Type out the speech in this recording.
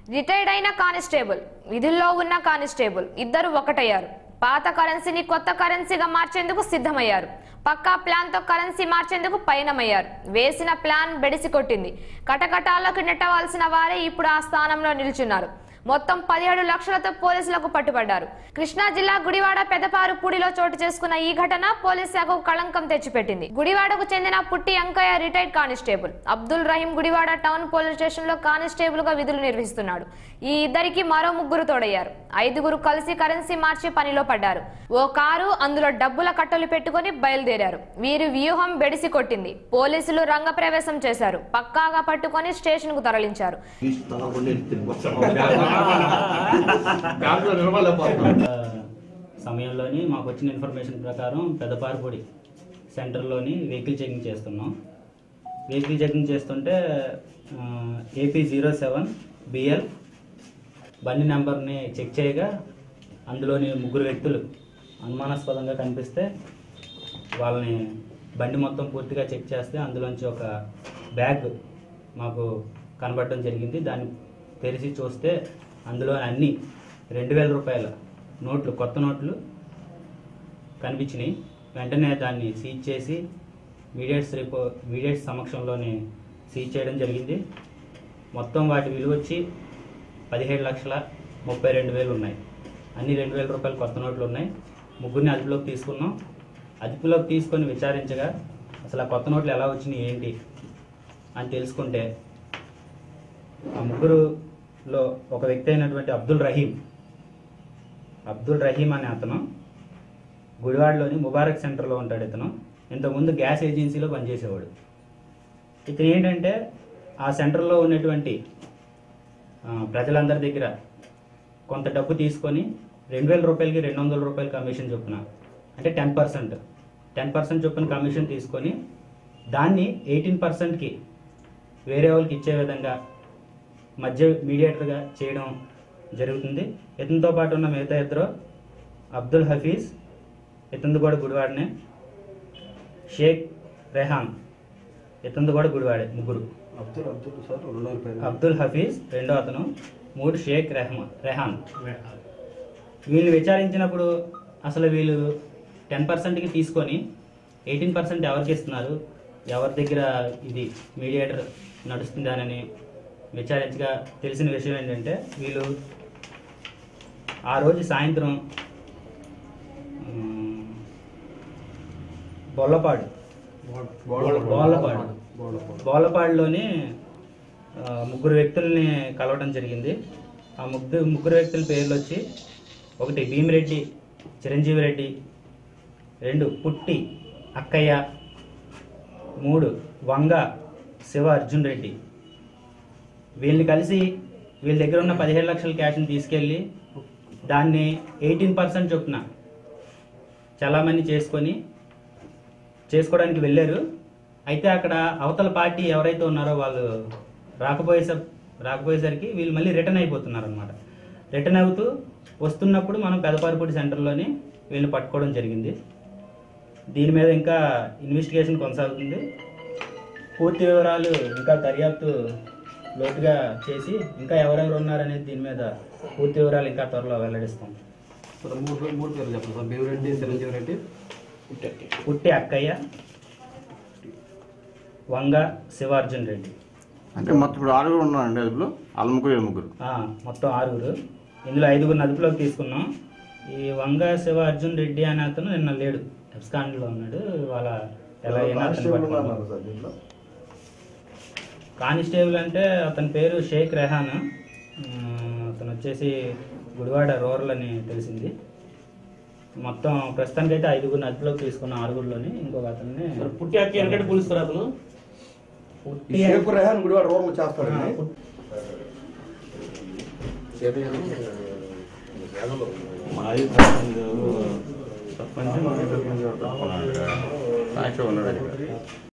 Retired అయిన constable విధుల్లో ఉన్న కానిస్టేబుల్ ఇద్దరు ఒకటయ్యారు పాత కరెన్సీని కొత్త కరెన్సీగా మార్చేందుకు సిద్ధమయ్యారు పక్కా ప్లాన్ తో కరెన్సీ మార్చేందుకు పయనమయ్యారు వేసిన ప్లాన్ బెడిసి కొట్టింది కటకటాల్లోకి నెట్టవలసిన వారే ఇప్పుడు ఆ స్థానంలో నిల్చున్నారు మొత్తం పదిహేడు లక్షలతో పోలీసులకు పట్టుబడ్డారు కృష్ణా జిల్లా గుడివాడ పెదపారు పూడిలో చోటు చేసుకున్న ఈ ఘటన పోలీస్ శాఖకు కళంకం తెచ్చిపెట్టింది గుడివాడకు చెందిన Putti Ankaiah retired constable Abdul Rahim Gudivada town police station లో కానిస్టేబుల్ గా విధులు నిర్వహిస్తున్నాడు ఈ ఇద్దరికి మరో ముగ్గురు తోడయ్యారు ఐదుగురు కలిసి కరెన్సీ మార్చి పనిలో పడ్డారు ఓ కారు అందులో డబ్బుల కట్టలు పెట్టుకుని బయలుదేరారు వీరి వ్యూహం బెడిసి కొట్టింది పోలీసులు రంగప్రవేశం చేశారు పక్కాగా పట్టుకొని స్టేషన్ కు తరలించారు బ్యాంకులో నిలబడలేకపోతున్నాం ఆ, సమయంలోని మాకు వచ్చిన ఇన్ఫర్మేషన్ ప్రకారం పెదపారిపొడి సెంటర్లోని వెహికల్ చెకింగ్ చేస్తున్నాం వెహికల్ చెకింగ్ చేస్తుంటే ఏపీ జీరో సెవెన్ బిఎల్ బండి నెంబర్ని చెక్ చేయగా అందులోని ముగ్గురు వ్యక్తులు అనుమానాస్పదంగా కనిపిస్తే వాళ్ళని బండి మొత్తం పూర్తిగా చెక్ చేస్తే అందులోంచి ఒక బ్యాగ్ మాకు కనబడడం జరిగింది దాన్ని తెరిచి చూస్తే అందులో అన్ని రెండు వేల రూపాయల నోట్లు కొత్త నోట్లు కనిపించినాయి వెంటనే దాన్ని సీజ్ చేసి మీడియట్స్ రిపో మీడియట్స్ సమక్షంలోనే సీజ్ చేయడం జరిగింది మొత్తం వాటి విలువ వచ్చి పదిహేడు లక్షల ముప్పై రెండు వేలు ఉన్నాయి అన్ని రెండు వేల రూపాయలు కొత్త నోట్లు ఉన్నాయి ముగ్గురిని అదుపులోకి తీసుకున్నాం అదుపులోకి తీసుకొని విచారించగా అసలు ఆ కొత్త నోట్లు ఎలా వచ్చినాయి ఏంటి అని తెలుసుకుంటే ఆ ముగ్గురులో ఒక వ్యక్తి అయినటువంటి అబ్దుల్ రహీం అబ్దుల్ రహీం అనే అతను గుడివాడలోని ముబారక్ సెంటర్లో ఉంటాడు ఇతను ఇంతకుముందు గ్యాస్ ఏజెన్సీలో పనిచేసేవాడు ఇతను ఏంటంటే ఆ సెంటర్లో ఉన్నటువంటి ఆ, ప్రజలందరి దగ్గర కొంత డబ్బు తీసుకొని రెండు వేల రూపాయలకి రెండు వందల రూపాయలు కమిషన్ చొప్పున అంటే టెన్ పర్సెంట్ టెన్ పర్సెంట్ చొప్పున కమిషన్ తీసుకొని దాన్ని ఎయిటీన్ పర్సెంట్కి వేరే వాళ్ళకి ఇచ్చే విధంగా మధ్య మీడియేటర్గా చేయడం జరుగుతుంది ఇతనితో పాటు ఉన్న మిగతా ఇద్దరు అబ్దుల్ హఫీజ్ ఇతనిది కూడా గుడివాడనే షేక్ రెహాన్ ఇతనిది కూడా గుడివాడే ముగ్గురు అబ్దుల్ అబ్దుల్ సార్ రెండో పేరు అబ్దుల్ హఫీజ్ రెండో అతను మూడు షేక్ రెహమాన్ రెహాన్ వీళ్ళు విచారించినప్పుడు అసలు వీళ్ళు టెన్ పర్సెంట్కి తీసుకొని ఎయిటీన్ పర్సెంట్ ఎవరికి ఇస్తున్నారు ఎవరి దగ్గర ఇది మీడియేటర్ నడుస్తుందానని విచారించగా తెలిసిన విషయం ఏంటంటే వీళ్ళు ఆ రోజు సాయంత్రం ఉమ్, బొల్లపాడు బోళ్ళపాడు బోళ్ళపాడులోని ఆ, ముగ్గురు వ్యక్తుల్ని కలవడం జరిగింది ఆ ముగ్గురు ముగ్గురు వ్యక్తుల పేర్లు వచ్చి ఒకటి భీమిరెడ్డి చిరంజీవి రెడ్డి రెండు పుట్టి అక్కయ్య మూడు వంగ శివ అర్జున్ రెడ్డి వీళ్ళని కలిసి వీళ్ళ దగ్గర ఉన్న పదిహేడు లక్షల క్యాష్ని తీసుకెళ్ళి దాన్ని ఎయిటీన్ పర్సెంట్ చొప్పున చాలామంది చేసుకొని చేసుకోవడానికి వెళ్ళారు అయితే అక్కడ అవతల పార్టీ ఎవరైతే ఉన్నారో వాళ్ళు రాకపోయేస రాకపోయేసరికి వీళ్ళు మళ్ళీ రిటర్న్ అయిపోతున్నారు అనమాట రిటర్న్ అవుతూ వస్తున్నప్పుడు మనం పెదపారిపూడి సెంటర్లోని వీళ్ళని పట్టుకోవడం జరిగింది దీని మీద ఇంకా ఇన్వెస్టిగేషన్ కొనసాగుతుంది పూర్తి వివరాలు ఇంకా దర్యాప్తు లోతుగా చేసి ఇంకా ఎవరెవరు ఉన్నారనేది దీని మీద పూర్తి వివరాలు ఇంకా త్వరలో వెల్లడిస్తాం సార్ మూడు మూడు పేర్లు చెప్పండి సార్ బేవిరెడ్డి చిరంజీవి రెడ్డి పుట్టి అక్కయ్య వంగ శివార్జున్ రెడ్డి అంటే మొత్తం ఇప్పుడు ఆరుగురు ఉన్నారండి అదుపులో వాళ్ళ ముగ్గురు వీళ్ళ ముగ్గురు ఆ, మొత్తం ఆరుగురు ఇందులో ఐదుగురు అదుపులోకి తీసుకున్నాం ఈ వంగ శివ అర్జున్ రెడ్డి అనే అతను నిన్న లేడు ఎబ్స్కాండ్లో ఉన్నాడు వాళ్ళ ఎలా అయినా అతన్ని పట్టుకున్నాం. సార్ దీంట్లో కానిస్టేబుల్ అంటే అతని పేరు షేక్ రెహాన్ ఉమ్, అతను వచ్చేసి గుడివాడ రూరల్ అని తెలిసింది మొత్తం ప్రస్తుతానికి అయితే ఐదుగురిని అదుపులోకి తీసుకున్న ఆరుగురిలోని ఇంకొక అతన్ని పుట్టి అక్కి వెనకటి పోలీసు అతను పుట్టి ఈ షేపు రెహాన్ గుడివాడ రోడ్లు చేస్తాడండి ఆ, పుట్టి- మాది సర్పంచ్ సాక్షి ఉన్నాడు ఇక్కడ